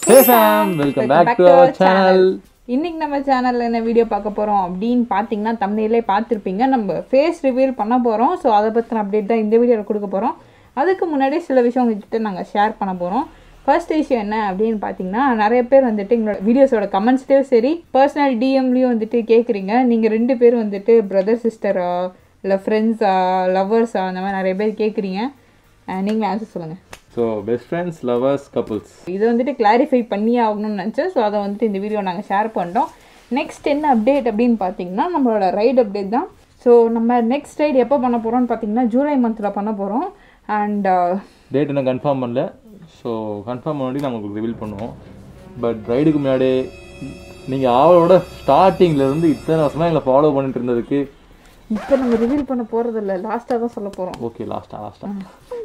Hey fam, welcome back to our channel. இன்னைக்கு நம்ம சேனல்ல என்ன வீடியோ பார்க்க போறோம் அப்படின்னு பார்த்தீங்கன்னா தமிழ்லே பார்த்துருப்பீங்க நம்ம ஃபேஸ் ரிவீல் பண்ண போறோம் ஸோ அதை பற்றின அப்டேட் தான் இந்த வீடியோவில் கொடுக்க போறோம் அதுக்கு முன்னாடி சில விஷயம் உங்ககிட்ட நாங்கள் ஷேர் பண்ண போறோம் ஃபர்ஸ்ட் விஷயம் என்ன அப்படின்னு பார்த்தீங்கன்னா நிறைய பேர் வந்துட்டு எங்களோட வீடியோஸோட கமெண்ட்ஸ்லேயும் சரி பர்சனல் டிஎம்லேயும் வந்துட்டு கேட்குறீங்க நீங்கள் ரெண்டு பேரும் வந்துட்டு பிரதர் சிஸ்டரா இல்லை ஃப்ரெண்ட்ஸா லவ்வர்ஸா அந்த மாதிரி நிறைய பேர் கேட்குறீங்க நீங்களே ஆன்சர் சொல்லுங்கள் so best friends lovers couples இதை வந்துட்டு கிளாரிஃபை பண்ணி ஆகணும்னு நினச்சேன் ஸோ அதை வந்துட்டு இந்த வீடியோ நாங்கள் ஷேர் பண்ணிட்டோம் நெக்ஸ்ட் என்ன அப்டேட் அப்படின்னு பார்த்தீங்கன்னா நம்மளோட ரைடு அப்டேட் தான் ஸோ நம்ம நெக்ஸ்ட் ரைடு எப்போ பண்ண போகிறோம்னு பார்த்தீங்கன்னா ஜூலை மந்தில் பண்ண போகிறோம் அண்ட் டேட் இன்னும் கன்ஃபார்ம் பண்ணல ஸோ கன்ஃபார்ம் பண்ணி நாங்கள் உங்களுக்கு ரிவீல் பண்ணுவோம் பட் ரைடுக்கு முன்னாடி நீங்கள் ஆவலோட ஸ்டார்டிங்லேருந்து இத்தனை வருஷமாக எங்களை ஃபாலோ பண்ணிட்டு இருந்ததுக்கு இப்போ நம்ம ரிவீல் பண்ண போகிறதில்ல லாஸ்ட்டாக தான் சொல்ல போகிறோம் ஓகே லாஸ்ட்டாக லாஸ்ட்டாக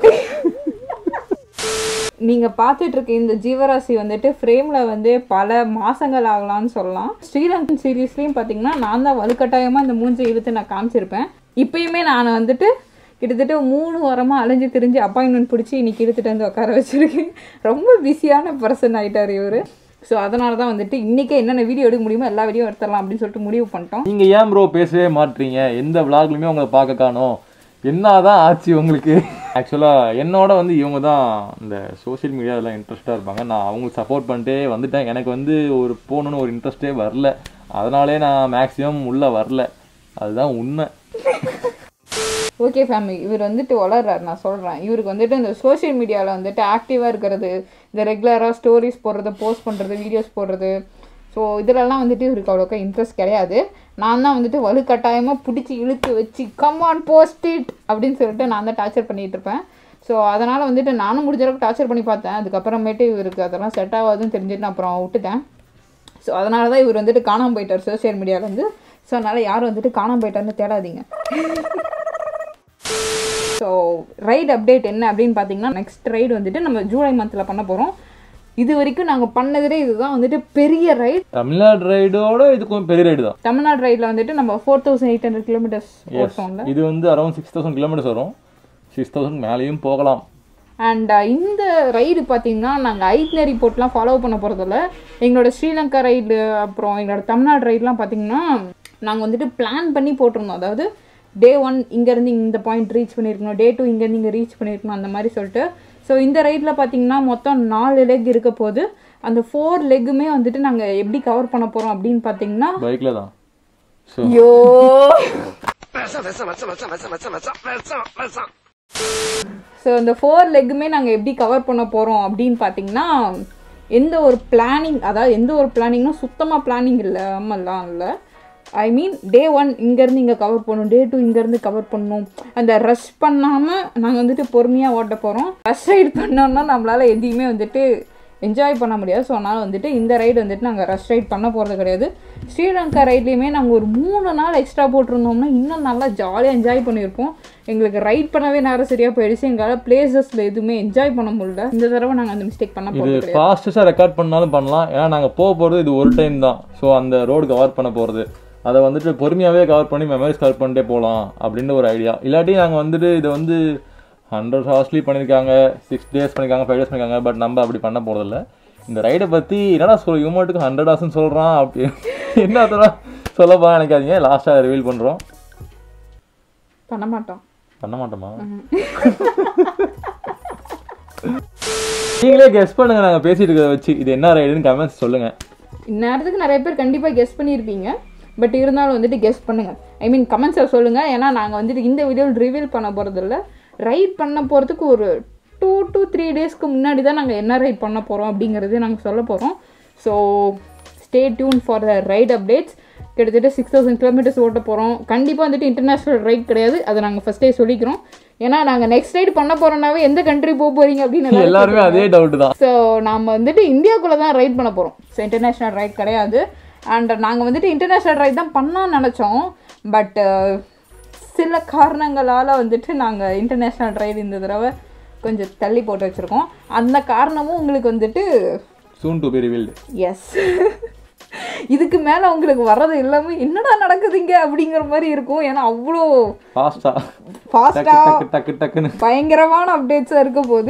நீங்கள் பார்த்துட்டு இருக்க இந்த ஜீவராசி வந்துட்டு ஃப்ரேமில் வந்து பல மாசங்கள் ஆகலாம்னு சொல்லலாம் ஸ்ரீலங்கன் சீரீஸ்லேயும் பார்த்தீங்கன்னா நான் தான் வலுக்கட்டாயமாக இந்த மூஞ்சை இழுத்து நான் காமிச்சிருப்பேன் இப்பயுமே நான் வந்துட்டு கிட்டத்தட்ட மூணு வாரமாக அலைஞ்சு திரிஞ்சு அப்பாயின்மெண்ட் பிடிச்சி இன்னைக்கு இழுத்துட்டு வந்து உட்கார வச்சிருக்கேன் ரொம்ப பிஸியான பர்சன் ஆயிட்டார் இவர் ஸோ அதனால தான் வந்துட்டு இன்றைக்கே என்னென்ன வீடியோ எடுக்க முடியுமோ எல்லா வீடியோ எடுத்துடலாம் அப்படின்னு சொல்லிட்டு முடிவு பண்ணிட்டோம் நீங்கள் ஏன் ப்ரோ பேசவே மாட்டீங்க எந்த விளாக்லையுமே உங்களை பார்க்க காணோம் என்னதான் ஆச்சு உங்களுக்கு ஆக்சுவலாக என்னோட வந்து இவங்க தான் இந்த சோஷியல் மீடியாவில் இன்ட்ரெஸ்ட்டாக இருப்பாங்க நான் அவங்களுக்கு சப்போர்ட் பண்ணிட்டே வந்துட்டேன் எனக்கு வந்து ஒரு போகணுன்னு ஒரு இன்ட்ரெஸ்டே வரல அதனாலே நான் மேக்ஸிமம் உள்ளே வரல அதுதான் உண்மை ஓகே ஃபேமிலி இவர் வந்துட்டு வளர்றாரு நான் சொல்கிறேன் இவருக்கு வந்துட்டு இந்த சோஷியல் மீடியாவில் வந்துட்டு ஆக்டிவாக இருக்கிறது இந்த ரெகுலராக ஸ்டோரிஸ் போடுறது போஸ்ட் பண்ணுறது வீடியோஸ் போடுறது ஸோ இதிலெல்லாம் வந்துட்டு இவருக்கு அவ்வளோக்கா இன்ட்ரெஸ்ட் கிடையாது நான் தான் வந்துட்டு வலுக்கட்டாயமாக பிடிச்சி இழுத்து வச்சு கம் ஆன் போஸ்ட் இட் அப்படின்னு சொல்லிட்டு நான் தான் டார்ச்சர் பண்ணிகிட்டு இருப்பேன் ஸோ அதனால் வந்துட்டு நானும் முடிஞ்ச அளவுக்கு டார்ச்சர் பண்ணி பார்த்தேன் அதுக்கப்புறமேட்டு இவருக்கு அதெல்லாம் செட் ஆகாதுன்னு தெரிஞ்சுட்டு நான் அப்புறம் விட்டுட்டேன் ஸோ அதனால தான் இவர் வந்துட்டு காணாமல் போயிட்டார் சோஷியல் மீடியாவிலேருந்து ஸோ அதனால் யாரும் வந்துட்டு காணாமல் போயிட்டாருன்னு தேடாதீங்க ஸோ ரைடு அப்டேட் என்ன அப்படின்னு பார்த்தீங்கன்னா நெக்ஸ்ட் ரைடு வந்துட்டு நம்ம ஜூலை மந்தில் பண்ண போகிறோம் இது வரைக்கும் நாங்கள் பண்ணதுலே இதுதான் வந்துட்டு பெரிய ரைடு தமிழ்நாடு ரைடோட இது கொஞ்சம் பெரிய ரைடு தான் தமிழ்நாடு ரைடில் வந்துட்டு நம்ம four thousand eight hundred kilometres ஓட்டோம்ல இது வந்து அரௌண்ட் சிக்ஸ் தௌசண்ட் கிலோமீட்டர்ஸ் வரும் சிக்ஸ் தௌசண்ட் மேலேயும் போகலாம் அண்ட் இந்த ரைடு பார்த்தீங்கன்னா நாங்கள் ஐட்னரி போர்ட்லாம் ஃபாலோ பண்ண போகிறதில்ல எங்களோட ஸ்ரீலங்கா ரைடு அப்புறம் எங்களோட தமிழ்நாடு ரைட்லாம் பார்த்தீங்கன்னா நாங்கள் வந்துட்டு பிளான் பண்ணி போட்டிருந்தோம் அதாவது டே ஒன் இங்கேருந்து இந்த பாயிண்ட் ரீச் பண்ணியிருக்கணும் டே டூ இங்கேருந்து இங்கே ரீச் பண்ணியிருக்கணும் அந்த மாதிரி சொல்லிட்டு ஸோ இந்த ரைடில் பார்த்தீங்கன்னா மொத்தம் நாலு லெக் இருக்க போது அந்த ஃபோர் லெக்குமே வந்துட்டு நாங்கள் எப்படி கவர் பண்ண போகிறோம் அப்படின்னு பார்த்தீங்கன்னா பைக்கில் தான் ஸோ ஐயோ ஸோ இந்த ஃபோர் லெக்குமே நாங்கள் எப்படி கவர் பண்ண போகிறோம் அப்படின்னு பார்த்தீங்கன்னா எந்த ஒரு பிளானிங் அதாவது எந்த ஒரு பிளானிங்னா சுத்தமாக பிளானிங் இல்லை ஆமாம்லாம் இல்லை ஐ மீன் டே ஒன் இங்கேருந்து இங்கே கவர் பண்ணணும் டே டூ இங்கேருந்து கவர் பண்ணணும் அந்த ரஷ் பண்ணாமல் நாங்கள் வந்துட்டு பொறுமையாக ஓட்ட போகிறோம் ரஷ் ரைடு பண்ணோம்னா நம்மளால் எதையுமே வந்துட்டு என்ஜாய் பண்ண முடியாது ஸோ அதனால் வந்துட்டு இந்த ரைடு வந்துட்டு நாங்கள் ரஷ் ரைட் பண்ண போகிறது கிடையாது ஸ்ரீலங்கா ரைட்லேயுமே நாங்கள் ஒரு மூணு நாள் எக்ஸ்ட்ரா போட்டிருந்தோம்னா இன்னும் நல்லா ஜாலியாக என்ஜாய் பண்ணியிருப்போம் எங்களுக்கு ரைட் பண்ணவே நேரம் சரியாக போயிடுச்சு எங்களால் பிளேசஸில் எதுவுமே என்ஜாய் பண்ண முடியல இந்த தடவை நாங்கள் அந்த மிஸ்டேக் பண்ண இது போகிறது கிடையாது ஃபாஸ்டஸ்ட்டாக ரெக்கார்ட் பண்ணாலும் பண்ணலாம் ஏன்னா நாங்கள் போக போகிறது இது ஒரு டைம் தான் ஸோ அந்த ரோடு கவர் பண்ண போகிறது அதை வந்துட்டு பொறுமையாகவே கவர் பண்ணி மெமரிஸ் கவர் பண்ணிட்டே போகலாம் அப்படின்னு ஒரு ஐடியா இல்லாட்டி நாங்கள் வந்துட்டு இதை வந்து ஹண்ட்ரட் ஹவர்ஸ்லி பண்ணியிருக்காங்க சிக்ஸ் டேஸ் பண்ணியிருக்காங்க ஃபைவ் டேஸ் பண்ணியிருக்காங்க பட் நம்ம அப்படி பண்ண போகிறதில்ல இந்த ரைடை பற்றி என்னடா சொல் இவமாட்டுக்கு ஹண்ட்ரட் ஹவர்ஸ்னு சொல்கிறான் அப்படி என்ன அதெல்லாம் சொல்ல போக நினைக்காதீங்க லாஸ்ட்டாக ரிவீல் பண்ணுறோம் பண்ண மாட்டோம் பண்ண மாட்டோமா நீங்களே கெஸ் பண்ணுங்க நாங்கள் பேசிட்டு இருக்கிறத வச்சு இது என்ன ரைடுன்னு கமெண்ட்ஸ் சொல்லுங்கள் இந்நேரத்துக்கு நிறைய பேர் கண்டிப்பாக கெஸ் பண்ணியிருப்பீங்க பட் இருந்தாலும் வந்துட்டு கெஸ் பண்ணுங்கள் ஐ மீன் கமெண்ட்ஸை சொல்லுங்கள் ஏன்னா நாங்கள் வந்துட்டு இந்த வீடியோவில் ரிவீல் பண்ண போகிறதில்ல ரைட் பண்ண போகிறதுக்கு ஒரு டூ டு த்ரீ டேஸ்க்கு முன்னாடி தான் நாங்கள் என்ன ரைட் பண்ண போகிறோம் அப்படிங்கிறதே நாங்கள் சொல்ல போகிறோம் so stay tuned for the ride updates கிட்டத்தட்ட சிக்ஸ் தௌசண்ட் கிலோமீட்டர்ஸ் ஓட்ட போகிறோம் கண்டிப்பாக வந்துட்டு இன்டர்நேஷ்னல் ரைட் கிடையாது அதை நாங்கள் ஃபஸ்ட்டே சொல்லிக்கிறோம் ஏன்னா நாங்கள் நெக்ஸ்ட் ரைட் பண்ண போகிறோம்னாவே எந்த கண்ட்ரி போக போகிறீங்க அப்படின்னு எல்லாரும் எல்லாருமே அதே டவுட் தான் ஸோ நாம் வந்துட்டு இந்தியாக்குள்ளே தான் ரைட் பண்ண போகிறோம் ஸோ இன்டர்நேஷ்னல் ரைட் கிடையாது அண்ட் நாங்கள் வந்துட்டு இன்டர்நேஷ்னல் ரைட் தான் பண்ணான்னு நினச்சோம் பட் சில காரணங்களால் வந்துட்டு நாங்கள் இன்டர்நேஷ்னல் ரைடு இந்த தடவை கொஞ்சம் தள்ளி போட்டு வச்சுருக்கோம் அந்த காரணமும் உங்களுக்கு வந்துட்டு soon to be revealed yes இதுக்கு மேலே உங்களுக்கு வர்றது எல்லாமே என்னடா நடக்குதுங்க அப்படிங்கிற மாதிரி இருக்கும் ஏன்னா அவ்வளோ ஃபாஸ்ட்டாக டக்கு ஃபாஸ்ட்டாக டக்கு டக்கு டக்குன்னு பயங்கரமான அப்டேட்ஸாக இருக்க போது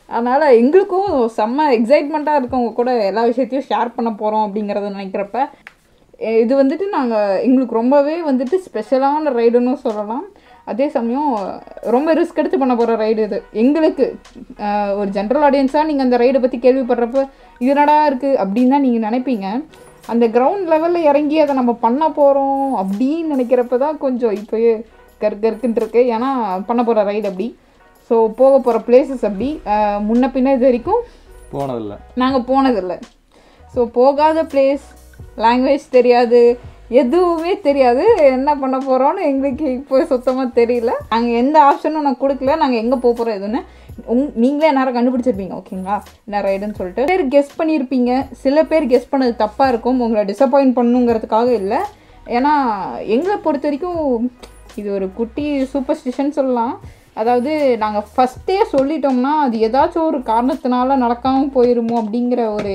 அதனால் எங்களுக்கும் செம்ம எக்ஸைட்மெண்ட்டாக இருக்கவங்க கூட எல்லா விஷயத்தையும் ஷேர் பண்ண போகிறோம் அப்படிங்கிறத நினைக்கிறப்ப எ- இது வந்துட்டு நாங்கள் எங்களுக்கு ரொம்பவே வந்துட்டு ஸ்பெஷலான ரைடுன்னு சொல்லலாம் அதே சமயம் ரொம்ப ரிஸ்க் எடுத்து பண்ண போகிற ரைடு இது எங்களுக்கு அஹ், ஒரு ஜென்ரல் ஆடியன்ஸாக நீங்கள் அந்த ரைடை பற்றி கேள்விப்படுறப்ப இது என்னடா இருக்குது அப்படின்னு தான் நீங்கள் நினைப்பீங்க அந்த கிரவுண்ட் லெவலில் இறங்கி அதை நம்ம பண்ண போகிறோம் அப்படின்னு நினைக்கிறப்ப தான் கொஞ்சம் இப்போயே கரு கருக்குன்ட்டு இருக்கு ஏன்னா பண்ண போகிற ரைடு அப்படி ஸோ போக போகிற பிளேசஸ் அப்படி அஹ், முன்ன பின்ன இது வரைக்கும் போனதில்லை நாங்கள் போனதில்லை ஸோ போகாத பிளேஸ் லாங்குவேஜ் தெரியாது எதுவுமே தெரியாது என்ன பண்ண போகிறோன்னு எங்களுக்கு இப்போ சுத்தமாக தெரியல நாங்கள் எந்த ஆப்ஷனும் நான் கொடுக்கல நாங்கள் எங்கே போக போகிறோம் எதுன்னு உங் நீங்களே நேரம் கண்டுபிடிச்சிருப்பீங்க ஓகேங்களா என்ன ரைடுன்னு சொல்லிட்டு பேர் கெஸ் பண்ணியிருப்பீங்க சில பேர் கெஸ் பண்ணது தப்பாக இருக்கும் உங்களை டிசப்பாயிண்ட் பண்ணுங்கிறதுக்காக இல்லை ஏன்னா எங்களை பொறுத்த வரைக்கும் இது ஒரு குட்டி சூப்பர்ஸ்டிஷன் சொல்லலாம் அதாவது நாங்கள் ஃபஸ்ட்டே சொல்லிட்டோம்னா அது ஏதாச்சும் ஒரு காரணத்தினால நடக்காமல் போயிருமோ அப்படிங்கிற ஒரு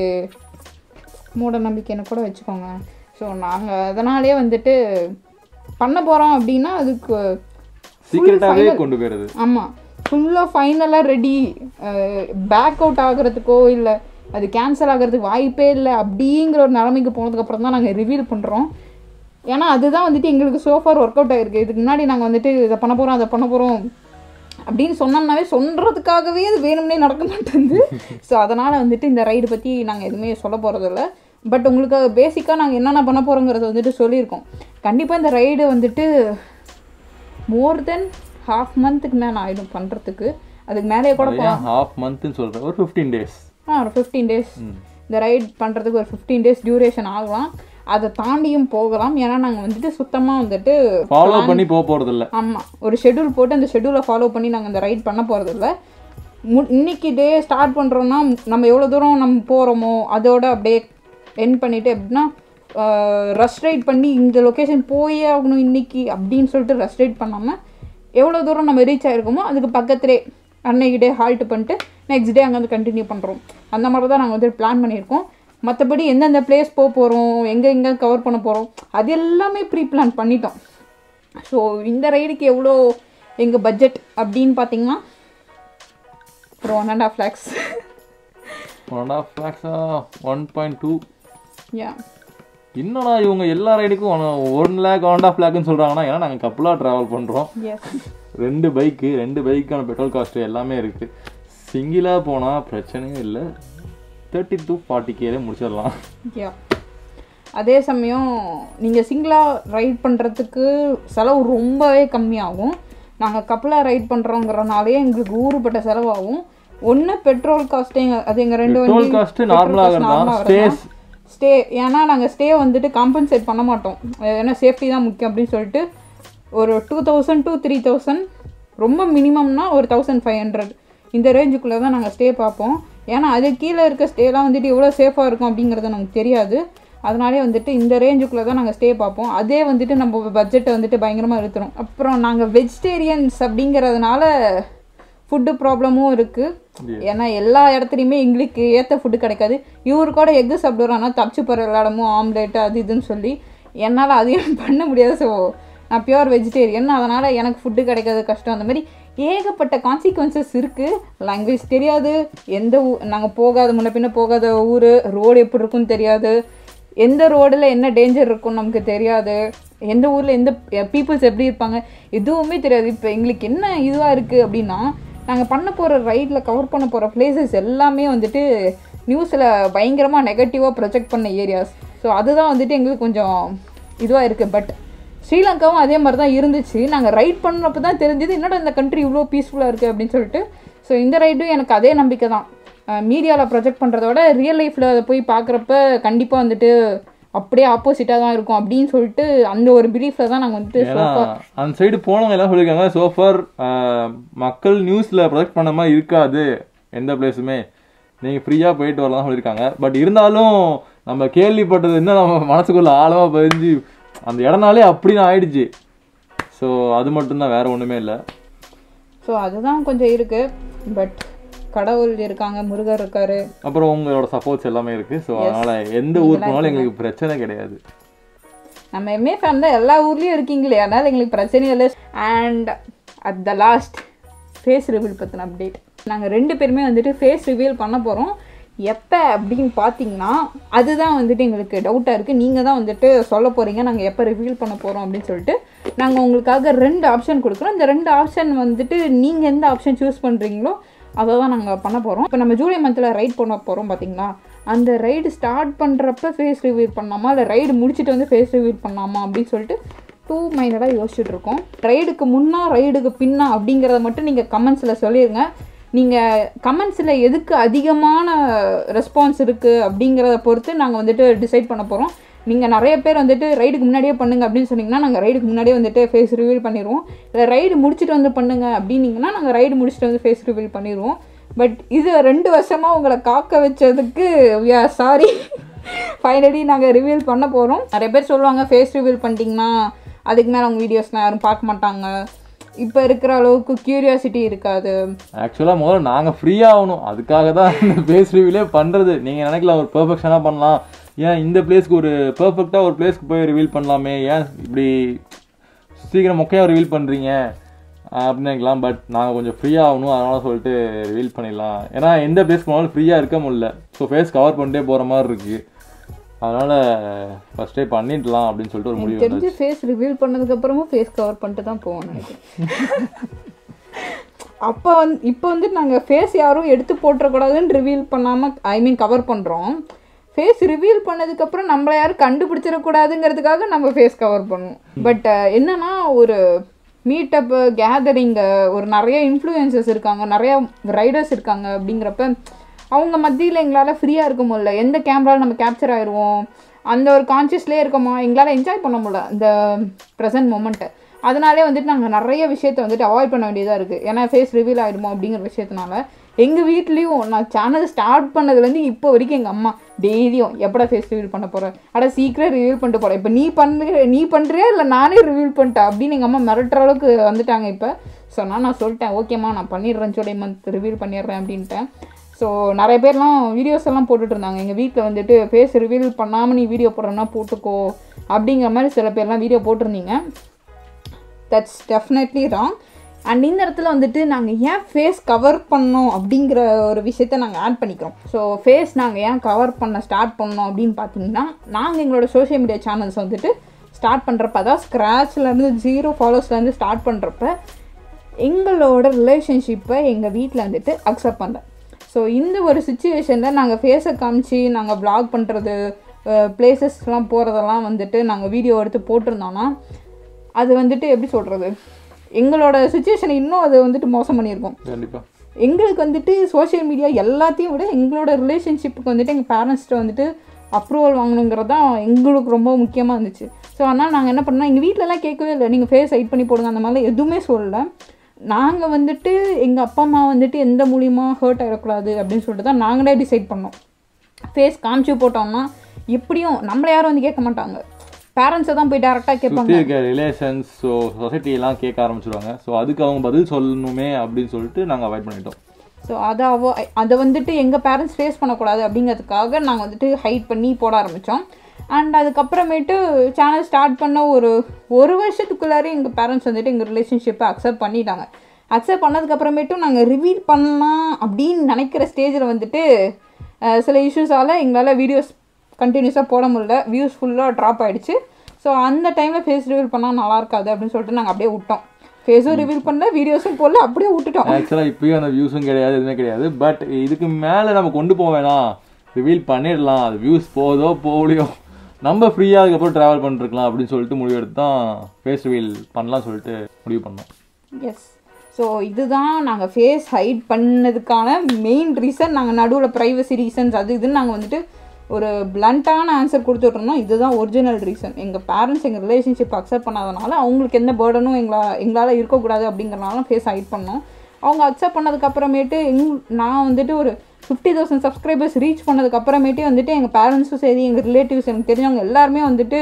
மூட நம்பிக்கைன்னு கூட வச்சுக்கோங்க ஸோ நாங்கள் அதனாலே வந்துட்டு பண்ண போகிறோம் அப்படின்னா அதுக்கு சீக்கிரட்டாகவே கொண்டு போயிடுது ஆமாம் ஃபுல்லாக ஃபைனலாக ரெடி பேக் அவுட் ஆகுறதுக்கோ இல்லை அது கேன்சல் ஆகிறதுக்கு வாய்ப்பே இல்லை அப்படிங்கிற ஒரு நிலைமைக்கு போனதுக்கப்புறம் தான் நாங்கள் ரிவீல் பண்ணுறோம் ஏன்னா அதுதான் வந்துட்டு எங்களுக்கு சோஃபார் ஒர்க் அவுட் ஆகிருக்கு இதுக்கு முன்னாடி நாங்கள் வந்துட்டு இதை பண்ண போகிறோம் அதை பண்ண போகிறோம் அப்படின்னு சொன்னோம்னாவே சொல்கிறதுக்காகவே அது வேணும்னே நடக்க மாட்டேங்குது ஸோ அதனால் வந்துட்டு இந்த ரைடு பற்றி நாங்கள் எதுவுமே சொல்ல போகிறதில்ல பட் உங்களுக்கு பேசிக்காக நாங்கள் என்னென்ன பண்ண போகிறோங்கிறத வந்துட்டு சொல்லியிருக்கோம் கண்டிப்பாக இந்த ரைடு வந்துட்டு மோர் தென் ஹாஃப் மந்த்துக்கு மேலே ஆகிடும் பண்ணுறதுக்கு அதுக்கு மேலேயே கூட ஏன் ஹாஃப் மந்த்னு சொல்கிறேன் ஒரு ஃபிஃப்டீன் டேஸ் ஆ ஒரு ஃபிஃப்டீன் டேஸ் இந்த ரைட் பண்ணுறதுக்கு ஒரு ஃபிஃப்டீன் டேஸ் டியூரேஷன் ஆகலாம் அதை தாண்டியும் போகலாம் ஏன்னா நாங்கள் வந்துட்டு சுத்தமாக வந்துட்டு ஃபாலோ பண்ணி போக போகிறதில்ல ஆமாம் ஒரு ஷெட்யூல் போட்டு அந்த ஷெட்யூலை ஃபாலோ பண்ணி நாங்கள் இந்த ரைட் பண்ண போகிறதில்ல மு இன்னைக்கு டே ஸ்டார்ட் பண்ணுறோன்னா நம்ம எவ்வளோ தூரம் நம்ம போகிறோமோ அதோட அப்படியே என் பண்ணிவிட்டு எப்படின்னா ரஷ் ரைட் பண்ணி இந்த லொக்கேஷன் போயே ஆகணும் இன்னைக்கு அப்படின்னு சொல்லிட்டு ரஷ் ரைட் பண்ணாமல் எவ்வளோ தூரம் நம்ம ரீச் ஆகிருக்கோமோ அதுக்கு பக்கத்துலேயே அன்னைக்கு டே ஹால்ட் பண்ணிட்டு நெக்ஸ்ட் டே அங்கேருந்து கண்டினியூ பண்ணுறோம் அந்த மாதிரி தான் நாங்கள் வந்து பிளான் பண்ணியிருக்கோம் மற்றபடி எந்தெந்த பிளேஸ் போக போகிறோம் எங்கே எங்கே கவர் பண்ண போகிறோம் அது எல்லாமே ப்ரீ பிளான் பண்ணிட்டோம் ஸோ இந்த ரைடுக்கு எவ்வளோ எங்கள் பட்ஜெட் அப்படின்னு பார்த்தீங்கன்னா ஒரு one and half lakhs one and half லேக்ஸா ஒன் பாயிண்ட் டூ யா என்னடா இவங்க எல்லா ரைடுக்கும் one lakh one and half லேக்னு சொல்கிறாங்கன்னா ஏன்னா நாங்கள் கப்பலாக ட்ராவல் பண்ணுறோம் எஸ் ரெண்டு பைக்கு ரெண்டு பைக்கான பெட்ரோல் காஸ்ட்டு எல்லாமே இருக்குது சிங்கிளாக போனால் பிரச்சனையும் இல்லை தேர்ட்டி டு ஃபார்ட்டி கேலே முடிச்சிடலாம் யா அதே சமயம் நீங்கள் சிங்கிளாக ரைட் பண்ணுறதுக்கு செலவு ரொம்பவே கம்மியாகும் நாங்கள் கப்பலாக ரைட் பண்ணுறோங்கிறனாலே எங்களுக்கு ஊறுபட்ட செலவாகும் ஒன்று பெட்ரோல் காஸ்ட்டு எங்கள் அது எங்கள் ரெண்டு பெட்ரோல் காஸ்ட்டு நார்மலாக இருந்தால் ஸ்டேஸ் ஸ்டே ஏன்னா நாங்கள் ஸ்டே வந்துட்டு காம்பன்சேட் பண்ண மாட்டோம் ஏன்னா சேஃப்டி தான் முக்கியம் அப்படின்னு சொல்லிட்டு ஒரு two thousand to three thousand ரொம்ப மினிமம்னா ஒரு தௌசண்ட் ஃபைவ் ஹண்ட்ரட் இந்த ரேஞ்சுக்குள்ளே தான் நாங்கள் ஸ்டே பார்ப்போம் ஏன்னா அது கீழே இருக்க ஸ்டேலாம் வந்துட்டு எவ்வளோ சேஃபாக இருக்கும் அப்படிங்கிறது நமக்கு தெரியாது அதனாலே வந்துட்டு இந்த ரேஞ்சுக்குள்ளே தான் நாங்கள் ஸ்டே பார்ப்போம் அதே வந்துட்டு நம்ம பட்ஜெட்டை வந்துட்டு பயங்கரமாக இழுத்துரும் அப்புறம் நாங்கள் வெஜிடேரியன்ஸ் அப்படிங்கிறதுனால ஃபுட்டு ப்ராப்ளமும் இருக்குது ஏன்னா எல்லா இடத்துலையுமே எங்களுக்கு ஏற்ற ஃபுட்டு கிடைக்காது இவரு கூட எக்கு சாப்பிடுறான்னா தப்பிச்சு போகிற எல்லா இடமும் ஆம்லேட்டு அது இதுன்னு சொல்லி என்னால் அதையும் பண்ண முடியாது ஸோ நான் பியூர் வெஜிடேரியன் அதனால் எனக்கு ஃபுட்டு கிடைக்காது கஷ்டம் அந்த மாதிரி ஏகப்பட்ட கான்சிக்வன்சஸ் இருக்குது லாங்குவேஜ் தெரியாது எந்த ஊ நாங்கள் போகாத முன்ன பின்ன போகாத ஊர் ரோடு எப்படி இருக்குன்னு தெரியாது எந்த ரோடில் என்ன டேஞ்சர் இருக்கும்னு நமக்கு தெரியாது எந்த ஊரில் எந்த பீப்புள்ஸ் எப்படி இருப்பாங்க எதுவுமே தெரியாது இப்போ எங்களுக்கு என்ன இதுவாக இருக்குது அப்படின்னா நாங்கள் பண்ண போகிற ரைடில் கவர் பண்ண போகிற பிளேசஸ் எல்லாமே வந்துட்டு நியூஸில் பயங்கரமாக நெகட்டிவாக ப்ரொஜெக்ட் பண்ண ஏரியாஸ் ஸோ அதுதான் வந்துட்டு எங்களுக்கு கொஞ்சம் இதுவாக இருக்குது பட் ஸ்ரீலங்காவும் அதே மாதிரி தான் இருந்துச்சு நாங்கள் ரைட் பண்ணப்போ தான் தெரிஞ்சது என்னடா இந்த கண்ட்ரி இவ்வளோ பீஸ்ஃபுல்லாக இருக்குது அப்படின்னு சொல்லிட்டு ஸோ இந்த ரைடும் எனக்கு அதே நம்பிக்கை தான் மீடியாவில் ப்ரொஜெக்ட் பண்ணுறத விட ரியல் லைஃப்பில் அதை போய் பார்க்குறப்ப கண்டிப்பாக வந்துட்டு அப்படியே ஆப்போசிட்டாக தான் இருக்கும் அப்படின்னு சொல்லிட்டு அந்த ஒரு பிலீஃபில் தான் நாங்கள் வந்துட்டு ஏன்னா அந்த சைடு போனவங்க எல்லாம் சொல்லியிருக்காங்க சோஃபார் மக்கள் நியூஸில் ப்ரொஜெக்ட் பண்ண மாதிரி இருக்காது எந்த பிளேஸுமே நீங்கள் ஃப்ரீயாக போயிட்டு வரலாம் சொல்லியிருக்காங்க பட் இருந்தாலும் நம்ம கேள்விப்பட்டது என்ன நம்ம மனசுக்குள்ள ஆழமாக பதிஞ்சு அந்த இடனாலே அப்படின்னு ஆயிடுச்சு ஸோ அது மட்டும்தான் வேற ஒன்றுமே இல்லை ஸோ அதுதான் கொஞ்சம் இருக்குது பட் கடவுள் இருக்காங்க முருகர் இருக்காரு அப்புறம் உங்களோட சப்போர்ட்ஸ் எல்லாமே இருக்குது ஸோ அதனால் எந்த ஊர் போனாலும் எங்களுக்கு பிரச்சனை கிடையாது நம்ம எம்ஏ ஃபேன் தான் எல்லா ஊர்லேயும் இருக்கீங்களே அதனால் எங்களுக்கு பிரச்சனையும் இல்லை and at the last face reveal பற்றின அப்டேட் நாங்கள் ரெண்டு பேருமே வந்துட்டு ஃபேஸ் ரிவீல் பண்ண போகிறோம் எப்போ அப்படின்னு பார்த்தீங்கன்னா அதுதான் வந்துட்டு எங்களுக்கு டவுட்டாக இருக்குது நீங்கள் தான் வந்துட்டு சொல்ல போகிறீங்க நாங்கள் எப்போ ரிவீல் பண்ண போகிறோம் அப்படின்னு சொல்லிட்டு நாங்கள் உங்களுக்காக ரெண்டு ஆப்ஷன் கொடுக்குறோம் இந்த ரெண்டு ஆப்ஷன் வந்துட்டு நீங்கள் எந்த ஆப்ஷன் சூஸ் பண்ணுறீங்களோ அதை தான் நாங்கள் பண்ண போகிறோம் இப்போ நம்ம ஜூலை மந்தில் ரைட் பண்ண போகிறோம் பார்த்தீங்களா அந்த ரைடு ஸ்டார்ட் பண்ணுறப்ப ஃபேஸ் ரிவீல் பண்ணாமா இல்லை ரைடு முடிச்சுட்டு வந்து ஃபேஸ் ரிவீல் பண்ணாமா அப்படின்னு சொல்லிட்டு டூ மைண்டடாக யோசிச்சுட்டு இருக்கோம் ரைடுக்கு முன்னா ரைடுக்கு பின்னா அப்படிங்கிறத மட்டும் நீங்கள் கமெண்ட்ஸில் சொல்லிடுங்க நீங்கள் கமெண்ட்ஸில் எதுக்கு அதிகமான ரெஸ்பான்ஸ் இருக்குது அப்படிங்கிறத பொறுத்து நாங்கள் வந்துட்டு டிசைட் பண்ண போகிறோம் நீங்கள் நிறைய பேர் வந்துட்டு ரைடுக்கு முன்னாடியே பண்ணுங்க அப்படின்னு சொன்னீங்கன்னா நாங்கள் ரைடுக்கு முன்னாடியே வந்துட்டு ஃபேஸ் ரிவீல் பண்ணிடுவோம் இல்லை ரைடு முடிச்சுட்டு வந்து பண்ணுங்க அப்படின்னீங்கன்னா நாங்கள் ரைடு முடிச்சுட்டு வந்து ஃபேஸ் ரிவீல் பண்ணிடுவோம் பட் இது ரெண்டு வருஷமாக உங்களை காக்க வச்சதுக்கு வி ஆர் சாரி ஃபைனலி நாங்கள் ரிவீல் பண்ண போகிறோம் நிறைய பேர் சொல்லுவாங்க ஃபேஸ் ரிவீல் பண்ணிட்டீங்கன்னா அதுக்கு மேலே அவங்க வீடியோஸ்லாம் யாரும் பார்க்க மாட்டாங்க இப்போ இருக்கிற அளவுக்கு க்யூரியாசிட்டி இருக்காது ஆக்சுவலாக முதல்ல நாங்கள் ஃப்ரீ ஆகணும் அதுக்காக தான் இந்த பேஸ் ரிவியூலே பண்ணுறது நீங்கள் நினைக்கலாம் ஒரு பெர்ஃபெக்ஷனாக பண்ணலாம் ஏன் இந்த பிளேஸ்க்கு ஒரு பெர்ஃபெக்டாக ஒரு பிளேஸ்க்கு போய் ரிவீல் பண்ணலாமே ஏன் இப்படி சீக்கிரம் மொக்கையாக ரிவீல் பண்ணுறீங்க அப்படின்னு நினைக்கலாம் பட் நாங்கள் கொஞ்சம் ஃப்ரீயாக ஆகணும் அதனால சொல்லிட்டு ரிவீல் பண்ணிடலாம் ஏன்னா எந்த பிளேஸ்க்கு போனாலும் ஃப்ரீயாக இருக்க முடியல ஸோ ஃபேஸ் கவர் பண்ணிட்டே போகிற மாதிரி இருக்குது அதனால் ஃபஸ்ட்டே பண்ணிடலாம் அப்படின்னு சொல்லிட்டு ஒரு முடிவு தெரிஞ்சு ஃபேஸ் ரிவீல் பண்ணதுக்கப்புறமும் ஃபேஸ் கவர் பண்ணிட்டு தான் போவோம் நினைக்கிறேன் அப்போ வந்து இப்போ வந்து நாங்கள் ஃபேஸ் யாரும் எடுத்து போட்டுறக்கூடாதுன்னு ரிவீல் பண்ணாமல் ஐ மீன் கவர் பண்ணுறோம் ஃபேஸ் ரிவீல் பண்ணதுக்கப்புறம் நம்மளை யாரும் கண்டுபிடிச்சிடக்கூடாதுங்கிறதுக்காக நம்ம ஃபேஸ் கவர் பண்ணுவோம் பட் என்னன்னா ஒரு மீட்டப்பு கேதரிங்கு ஒரு நிறைய இன்ஃப்ளூயன்சஸ் இருக்காங்க நிறைய ரைடர்ஸ் இருக்காங்க அப்படிங்கிறப்ப அவங்க மத்தியில் எங்களால் ஃப்ரீயாக இருக்க முடியல எந்த கேமராவில் நம்ம கேப்சர் ஆயிடுவோம் அந்த ஒரு கான்சியஸ்லேயே இருக்கோமா எங்களால் என்ஜாய் பண்ண முடியல இந்த ப்ரெசன்ட் மூமெண்ட்டை அதனாலே வந்துட்டு நாங்கள் நிறைய விஷயத்த வந்துட்டு அவாய்ட் பண்ண வேண்டியதாக இருக்குது ஏன்னா ஃபேஸ் ரிவீல் ஆகிடுமோ அப்படிங்கிற விஷயத்தினால எங்கள் வீட்லேயும் நான் சேனல் ஸ்டார்ட் பண்ணதுலேருந்து இப்போ வரைக்கும் எங்கள் அம்மா டெய்லியும் எப்படா ஃபேஸ் ரிவீல் பண்ண போகிறேன் அட சீக்கிரம் ரிவீல் பண்ணிட்டு போகிறேன் இப்போ நீ பண்ணுற நீ பண்ணுறியா இல்லை நானே ரிவீல் பண்ணிட்டேன் அப்படின்னு எங்கள் அம்மா மிரட்டுற அளவுக்கு வந்துட்டாங்க இப்போ ஸோ நான் நான் சொல்லிட்டேன் ஓகேம்மா நான் பண்ணிடுறேன் ஜூலை மந்த் ரிவீல் பண்ணிடுறேன் அப்படின்ட்டேன் ஸோ நிறைய பேர்லாம் வீடியோஸ் எல்லாம் போட்டுட்டு இருந்தாங்க எங்கள் வீட்டில் வந்துட்டு ஃபேஸ் ரிவீல் பண்ணாமல் நீ வீடியோ போடுறேன்னா போட்டுக்கோ அப்படிங்கிற மாதிரி சில பேர்லாம் வீடியோ போட்டிருந்தீங்க தட்ஸ் டெஃபினெட்லி ராங் அண்ட் இந்த இடத்துல வந்துட்டு நாங்கள் ஏன் ஃபேஸ் கவர் பண்ணோம் அப்படிங்கிற ஒரு விஷயத்த நாங்கள் ஆட் பண்ணிக்கிறோம் ஸோ ஃபேஸ் நாங்கள் ஏன் கவர் பண்ண ஸ்டார்ட் பண்ணோம் அப்படின்னு பார்த்தீங்கன்னா நாங்கள் எங்களோட சோஷியல் மீடியா சேனல்ஸ் வந்துட்டு ஸ்டார்ட் பண்ணுறப்ப அதான் ஸ்க்ராட்ச்லேருந்து ஜீரோ ஃபாலோஸ்லேருந்து ஸ்டார்ட் பண்ணுறப்ப எங்களோட ரிலேஷன்ஷிப்பை எங்கள் வீட்டில் வந்துட்டு அக்செப்ட் பண்ணல ஸோ இந்த ஒரு சுச்சுவேஷனில் நாங்கள் ஃபேஸை காமிச்சு நாங்கள் vlog பண்ணுறது பிளேசஸ்லாம் போகிறதெல்லாம் வந்துட்டு நாங்கள் வீடியோ எடுத்து போட்டிருந்தோன்னா அது வந்துட்டு எப்படி சொல்கிறது எங்களோட சுச்சுவேஷனை இன்னும் அது வந்துட்டு மோசம் பண்ணியிருக்கோம் கண்டிப்பாக எங்களுக்கு வந்துட்டு சோஷியல் மீடியா எல்லாத்தையும் விட எங்களோட ரிலேஷன்ஷிப்புக்கு வந்துட்டு எங்கள் பேரண்ட்ஸ்கிட்ட வந்துட்டு அப்ரூவல் வாங்கணுங்கிறது தான் எங்களுக்கு ரொம்ப முக்கியமாக இருந்துச்சு ஸோ அதனால் நாங்கள் என்ன பண்ணோம் எங்கள் வீட்டிலலாம் கேட்கவே இல்லை நீங்கள் ஃபேஸ் ஹைட் பண்ணி போடுங்க அந்த மாதிரிலாம் எதுவுமே சொல்லலை நாங்கள் வந்துட்டு எங்கள் அப்பா அம்மா வந்துட்டு எந்த மூலியமாக ஹர்ட் ஆகிடக்கூடாது அப்படின்னு சொல்லிட்டு தான் நாங்களே டிசைட் பண்ணோம் ஃபேஸ் காமிச்சு போட்டோம்னா எப்படியும் நம்மளை யாரும் வந்து கேட்க மாட்டாங்க பேரண்ட்ஸை தான் போய் டேரெக்டாக கேட்பாங்க சுற்றி இருக்க ரிலேஷன்ஸ் ஸோ சொசைட்டிலாம் கேட்க ஆரம்பிச்சிருவாங்க ஸோ அதுக்கு அவங்க பதில் சொல்லணுமே அப்படின்னு சொல்லிட்டு நாங்கள் அவாய்ட் பண்ணிட்டோம் ஸோ அதை அவ அதை வந்துட்டு எங்கள் பேரண்ட்ஸ் ஃபேஸ் பண்ணக்கூடாது அப்படிங்கிறதுக்காக நாங்கள் வந்துட்டு ஹைட் பண்ணி போட ஆரம்பித்தோம் அண்ட் அதுக்கப்புறமேட்டு சேனல் ஸ்டார்ட் பண்ண ஒரு ஒரு வருஷத்துக்குள்ளாரே எங்கள் பேரண்ட்ஸ் வந்துட்டு எங்கள் ரிலேஷன்ஷிப்பை அக்செப்ட் பண்ணிட்டாங்க அக்செப்ட் பண்ணதுக்கப்புறமேட்டும் நாங்கள் ரிவீல் பண்ணலாம் அப்படின்னு நினைக்கிற ஸ்டேஜில் வந்துட்டு அஹ், சில இஷ்யூஸால் எங்களால் வீடியோஸ் கண்டினியூஸாக போட முடியல வியூஸ் ஃபுல்லாக ட்ராப் ஆயிடுச்சு ஸோ அந்த டைமில் ஃபேஸ் ரிவீல் பண்ணால் நல்லா இருக்காது அப்படின்னு சொல்லிட்டு நாங்கள் அப்படியே விட்டோம் ஃபேஸும் ரிவீல் பண்ணல வீடியோஸும் போடல அப்படியே விட்டுட்டோம் ஆக்சுவலாக இப்பயும் அந்த வியூஸும் கிடையாது எதுவுமே கிடையாது பட் இதுக்கு மேலே நம்ம கொண்டு போக வேணாம் ரிவீல் பண்ணிடலாம் அது வியூஸ் போதோ போகலையோ நம்ம ஃப்ரீயாக அதுக்கப்புறம் ட்ராவல் பண்ணிருக்கலாம் அப்படின்னு சொல்லிட்டு முடிவு எடுத்து தான் ஃபேஸ் ரிவீல் பண்ணலாம் சொல்லிட்டு முடிவு பண்ணோம் எஸ் ஸோ இதுதான் நாங்கள் ஃபேஸ் ஹைட் பண்ணதுக்கான மெயின் ரீசன் நாங்கள் நடுவில் ப்ரைவசி ரீசன்ஸ் அது இதுன்னு நாங்கள் வந்துட்டு ஒரு பிளண்ட்டான ஆன்சர் கொடுத்துட்ருந்தோம் இதுதான் ஒரிஜினல் ரீசன் எங்கள் பேரண்ட்ஸ் எங்கள் ரிலேஷன்ஷிப் அக்செப்ட் பண்ணாதனால அவங்களுக்கு எந்த பேர்டனும் எங்களா எங்களால் இருக்கக்கூடாது அப்படிங்கிறனால ஃபேஸ் ஹைட் பண்ணோம் அவங்க அக்செப்ட் பண்ணதுக்கப்புறமேட்டு எங் நான் வந்துட்டு ஒரு ஃபிஃப்டி தௌசண்ட் சப்ஸ்கிரைபர்ஸ் ரீச் பண்ணதுக்கப்புறமேட்டே வந்துட்டு எங்கள் பேரண்ட்ஸும் சரி எங்கள் ரிலேட்டிவ்ஸ் எனக்கு தெரிஞ்சவங்க எல்லாருமே வந்துட்டு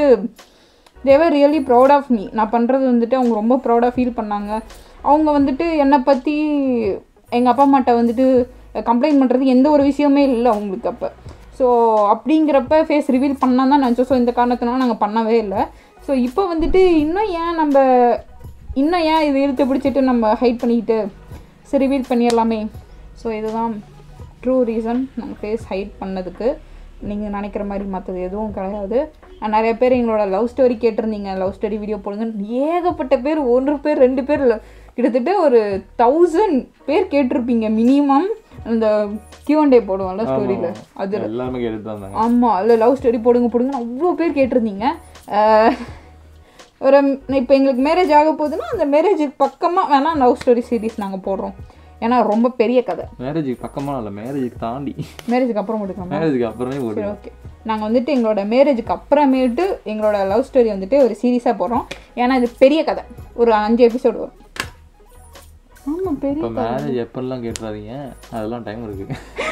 they were really proud of me நான் பண்ணுறது வந்துட்டு அவங்க ரொம்ப ப்ரௌடாக ஃபீல் பண்ணாங்க அவங்க வந்துட்டு என்னை பற்றி எங்கள் அப்பா அம்மாட்ட வந்துட்டு கம்ப்ளைண்ட் பண்ணுறதுக்கு எந்த ஒரு விஷயமே இல்லை அவங்களுக்கு அப்போ ஸோ அப்படிங்கிறப்ப ஃபேஸ் ரிவீல் பண்ணால் தான் நினச்சோம் ஸோ இந்த காரணத்தினால நாங்கள் பண்ணவே இல்லை ஸோ இப்போ வந்துட்டு இன்னும் ஏன் நம்ம இன்னும் ஏன் இது இழுத்து பிடிச்சிட்டு நம்ம ஹைட் பண்ணிக்கிட்டு சரி ரிவீல் பண்ணிடலாமே ஸோ இதுதான் ட்ரூ ரீசன் நாங்கள் ஃபேஸ் ஹைட் பண்ணதுக்கு நீங்கள் நினைக்கிற மாதிரி மற்றது எதுவும் கிடையாது And நிறைய பேர் எங்களோட லவ் ஸ்டோரி கேட்டிருந்தீங்க லவ் ஸ்டோரி வீடியோ போடுங்க ஏகப்பட்ட பேர் ஒன்று பேர் ரெண்டு பேர் இல்ல, கிட்டத்தட்ட ஒரு தௌசண்ட் பேர் கேட்டிருப்பீங்க மினிமம் அந்த கியூஎன்டே போடுவோம்ல ஸ்டோரியில் அது எல்லாருமே கேட்டுட்டு தான் இருந்தாங்க ஆமாம் இல்லை லவ் ஸ்டோரி போடுங்க போடுங்கன்னு அவ்வளோ பேர் கேட்டிருந்தீங்க அஹ், ஒரு இப்போ எங்களுக்கு மேரேஜ் ஆக போகுதுன்னா அந்த மேரேஜுக்கு பக்கமாக வேணால் லவ் ஸ்டோரி சீரிஸ் நாங்கள் போடுறோம் ஏன்னா ரொம்ப பெரிய கதை மேரேஜுக்கு பக்கமா இல்லை மேரேஜுக்கு தாண்டி மேரேஜுக்கு அப்புறம் எடுக்கலாமா மேரேஜுக்கு அப்புறமே ஒரு சரி ஓகே நாங்கள் வந்துட்டு எங்களோட மேரேஜுக்கு அப்புறமேட்டு எங்களோட லவ் ஸ்டோரி வந்துட்டு ஒரு சீரியஸாக போடுறோம் ஏன்னா இது பெரிய கதை ஒரு அஞ்சு எபிசோடு வரும் ஆமாம் பெரிய இப்போ மேரேஜ் எப்பெல்லாம் கேட்டுறாதீங்க அதெல்லாம் டைம் இருக்கு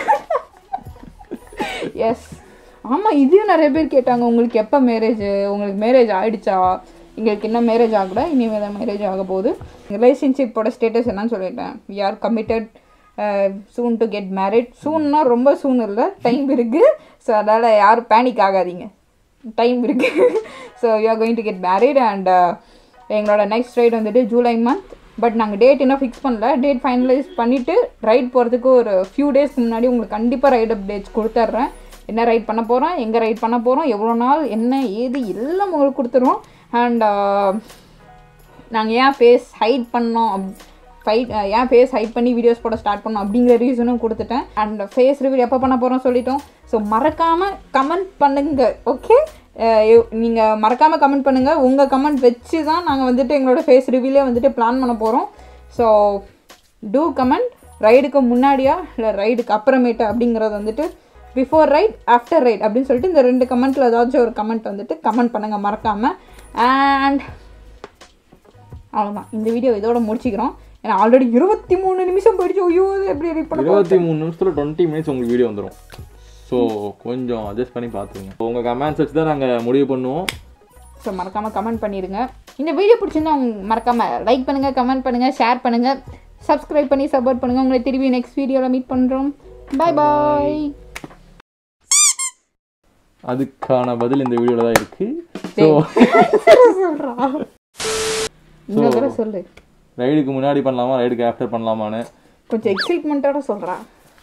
எஸ் ஆமாம் இதையும் நிறைய பேர் கேட்டாங்க உங்களுக்கு எப்போ மேரேஜ் உங்களுக்கு மேரேஜ் ஆயிடுச்சா எங்களுக்கு இன்னும் மேரேஜ் ஆகல இனிமேல் தான் மேரேஜ் ஆக போகுது ரிலேஷன்ஷிப்போட ஸ்டேட்டஸ் என்னன்னு சொல்லிட்டேன் we are committed soon to get married சூன்னா ரொம்ப சூன் இல்லை டைம் இருக்குது ஸோ அதனால் யாரும் பேனிக் ஆகாதீங்க டைம் இருக்குது so you are going to get married and எங்களோட நெக்ஸ்ட் ரைட் வந்துட்டு ஜூலை மந்த் பட் நாங்கள் டேட் இன்னும் ஃபிக்ஸ் பண்ணல டேட் ஃபைனலைஸ் பண்ணிவிட்டு ரைட் போகிறதுக்கு ஒரு ஃபியூ டேஸ்க்கு முன்னாடி உங்களுக்கு கண்டிப்பாக ரைட் அப்டேட்ஸ் கொடுத்துட்றேன் என்ன ரைட் பண்ண போகிறோம் எங்கே ரைட் பண்ண போகிறோம் எவ்வளோ நாள் என்ன ஏது எல்லாம் உங்களுக்கு கொடுத்துருவோம் அண்ட் நாங்கள் ஏன் ஃபேஸ் ஹைட் பண்ணோம் அப் ஃபைட் ஏன் ஃபேஸ் ஹைட் பண்ணி வீடியோஸ் போட ஸ்டார்ட் பண்ணோம் அப்படிங்கிற ரீசனும் கொடுத்துட்டேன் அண்ட் ஃபேஸ் ரிவ்யூ எப்போ பண்ண போகிறோம் சொல்லிட்டோம் ஸோ மறக்காமல் கமெண்ட் பண்ணுங்க ஓகே நீங்கள் மறக்காமல் கமெண்ட் பண்ணுங்கள் உங்கள் கமெண்ட் வச்சு தான் நாங்கள் வந்துட்டு எங்களோட ஃபேஸ் ரிவ்யூலே வந்துட்டு பிளான் பண்ண போகிறோம் ஸோ டூ கமெண்ட் ரைடுக்கு முன்னாடியா இல்லை ரைடுக்கு அப்புறமேட்டா அப்படிங்கிறது வந்துட்டு பிஃபோர் ரைட் ஆஃப்டர் ரைட் அப்படின்னு சொல்லிட்டு இந்த ரெண்டு கமெண்ட்டில் ஏதாச்சும் ஒரு கமெண்ட் வந்துட்டு கமெண்ட் பண்ணுங்கள் மறக்காமல் அண்ட் அவ்வளோதான் இந்த வீடியோ இதோட முடிச்சுக்கிறோம் ஏன்னா ஆல்ரெடி இருபத்தி மூணு நிமிஷம் போயிடுச்சு ஐயோ இது எப்படி எடிட் பண்ண இருபத்தி மூணு நிமிஷத்துல டுவெண்ட்டி மினிட்ஸ் உங்களுக்கு வீடியோ வந்துடும் ஸோ கொஞ்சம் அட்ஜஸ்ட் பண்ணி பார்த்துங்க உங்கள் கமெண்ட்ஸ் வச்சு தான் நாங்கள் முடிவு பண்ணுவோம் ஸோ மறக்காமல் கமெண்ட் பண்ணிடுங்க இந்த வீடியோ பிடிச்சிருந்தா உங்க மறக்காமல் லைக் பண்ணுங்கள் கமெண்ட் பண்ணுங்கள் ஷேர் பண்ணுங்கள் சப்ஸ்கிரைப் பண்ணி சப்போர்ட் பண்ணுங்கள் உங்களை திரும்பி நெக்ஸ்ட் வீடியோவில் மீட் பண்ணுறோம் பாய் பாய் அதுக்கான பதில் இந்த வீடியோவில் தான் இருக்கு ஸோ சொல்கிறா இன்னொரு தடவை சொல்லு ரைடுக்கு முன்னாடி பண்ணலாமா ரைடுக்கு ஆஃப்டர் பண்ணலாமான்னு கொஞ்சம் எக்ஸைட்மெண்ட்டோட சொல்கிறா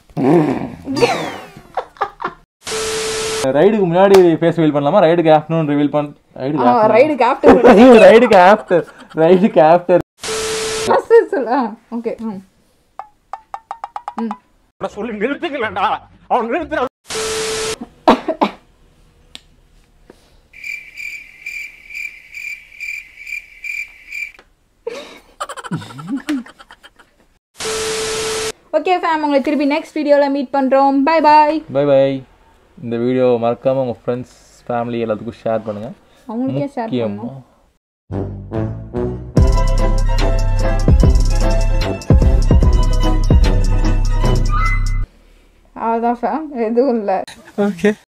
ரைடுக்கு முன்னாடி ஃபேஸ் ரிவீல் பண்ணலாமா ரைடுக்கு ஆஃப்டர்நூன் ரிவீல் பண்ண ரைடுக்கு ரைடுக்கு ஆஃப்டர் ரைடுக்கு ஆஃப்டர் ரைடுக்கு ஆஃப்டர் சொல்லு ஓகே ம் ம் சொல்லி நிறுத்துங்களேன்டா அவன் நிறுத்துற ஓகே ஃபேம் உங்களை திருப்பி நெக்ஸ்ட் வீடியோவில் மீட் பண்ணுறோம் பை பாய் பை பை இந்த வீடியோ மறக்காம உங்க ஃப்ரெண்ட்ஸ் ஃபேமிலி எல்லாத்துக்கும் ஷேர் பண்ணுங்க அவங்களுக்கே ஷேர் முக்கியமா பண்ணணும் அதான் ஃபேம் எதுவும் இல்லை ஓகே